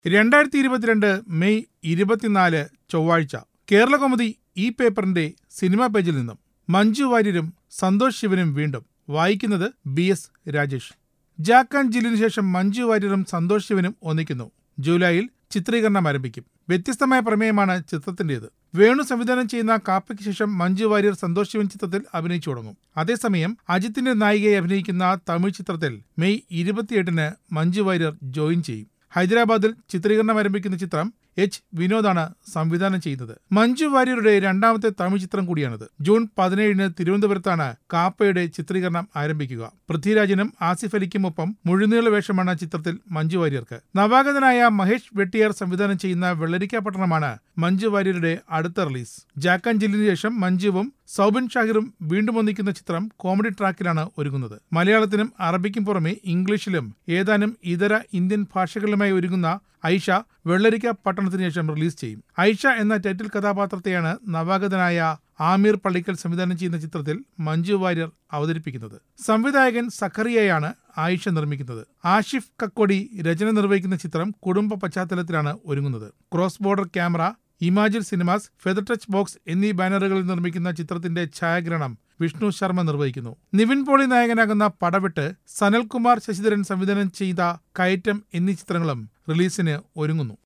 രണ്ടായിരത്തി ഇരുപത്തിരണ്ട് മെയ് ഇരുപത്തിനാല് ചൊവ്വാഴ്ച കേരളകൗമുദി ഈ പേപ്പറിന്റെ സിനിമാ പേജിൽ നിന്നും മഞ്ജു വാര്യരും സന്തോഷ് ശിവനും വീണ്ടും വായിക്കുന്നത് B S Rajesh Jack and ജില്ലിനു ശേഷം മഞ്ജു വാര്യരും സന്തോഷ് ശിവനും ഒന്നിക്കുന്നു ജൂലൈയിൽ ചിത്രീകരണം ആരംഭിക്കും വ്യത്യസ്തമായ പ്രമേയമാണ് ചിത്രത്തിന്റേത് വേണു സംവിധാനം ചെയ്യുന്ന കാപ്പയ്ക്ക് ശേഷം മഞ്ജു വാര്യർ സന്തോഷ് ശിവൻ ചിത്രത്തിൽ അഭിനയിച്ചു തുടങ്ങും അതേസമയം അജിത്തിന്റെ നായികയെ അഭിനയിക്കുന്ന തമിഴ് ചിത്രത്തിൽ മെയ് ഇരുപത്തിയെട്ടിന് മഞ്ജു വാര്യർ ജോയിൻ ചെയ്യും ഹൈദരാബാദിൽ ചിത്രീകരണം ആരംഭിക്കുന്ന ചിത്രം എച്ച് വിനോദാണ് സംവിധാനം ചെയ്യുന്നത് മഞ്ജു വാര്യരുടെ രണ്ടാമത്തെ തമിഴ് ചിത്രം കൂടിയാണിത് ജൂൺ പതിനേഴിന് തിരുവനന്തപുരത്താണ് കാപ്പയുടെ ചിത്രീകരണം ആരംഭിക്കുക പൃഥ്വിരാജിനും ആസിഫ് അലിക്കുമൊപ്പം മുഴുനീള വേഷമാണ് ചിത്രത്തിൽ മഞ്ജു വാര്യർക്ക് നവാഗതനായ മഹേഷ് വെട്ടിയാർ സംവിധാനം ചെയ്യുന്ന വെള്ളരിക്ക പട്ടണമാണ് മഞ്ജു വാര്യരുടെ അടുത്ത റിലീസ് ജാക്കാൻ ജില്ലിന് ശേഷം മഞ്ജുവും സൗബിൻ ഷാഹിറും വീണ്ടും ഒന്നിക്കുന്ന ചിത്രം കോമഡി ട്രാക്കിലാണ് ഒരുങ്ങുന്നത് മലയാളത്തിനും അറബിക്കും പുറമെ ഇംഗ്ലീഷിലും ഏതാനും ഇതര ഇന്ത്യൻ ഭാഷകളിലുമായി ഒരുങ്ങുന്ന ഐഷ വെള്ളരിക്ക പട്ടണത്തിന് ശേഷം റിലീസ് ചെയ്യും ഐഷ എന്ന ടൈറ്റിൽ കഥാപാത്രത്തെയാണ് നവാഗതനായ ആമീർ പള്ളിക്കൽ സംവിധാനം ചെയ്യുന്ന ചിത്രത്തിൽ മഞ്ജു വാര്യർ അവതരിപ്പിക്കുന്നത് സംവിധായകൻ സഖറിയയാണ് ആയിഷ നിർമ്മിക്കുന്നത് ആഷിഫ് കക്കോടി രചന നിർവഹിക്കുന്ന ചിത്രം കുടുംബ പശ്ചാത്തലത്തിലാണ് ഒരുങ്ങുന്നത് ക്രോസ് ബോർഡർ ക്യാമറ ഇമാജിൽ സിനിമാസ് ഫെദർ ടച്ച് ബോക്സ് എന്നീ ബാനറുകളിൽ നിർമ്മിക്കുന്ന ചിത്രത്തിന്റെ ഛായാഗ്രഹണം വിഷ്ണു ശർമ്മ നിർവഹിക്കുന്നു നിവിൻ പോളി നായകനാകുന്ന പടവെട്ട് സനൽകുമാർ ശശിധരൻ സംവിധാനം ചെയ്ത കയറ്റം എന്നീ ചിത്രങ്ങളും റിലീസിന് ഒരുങ്ങുന്നു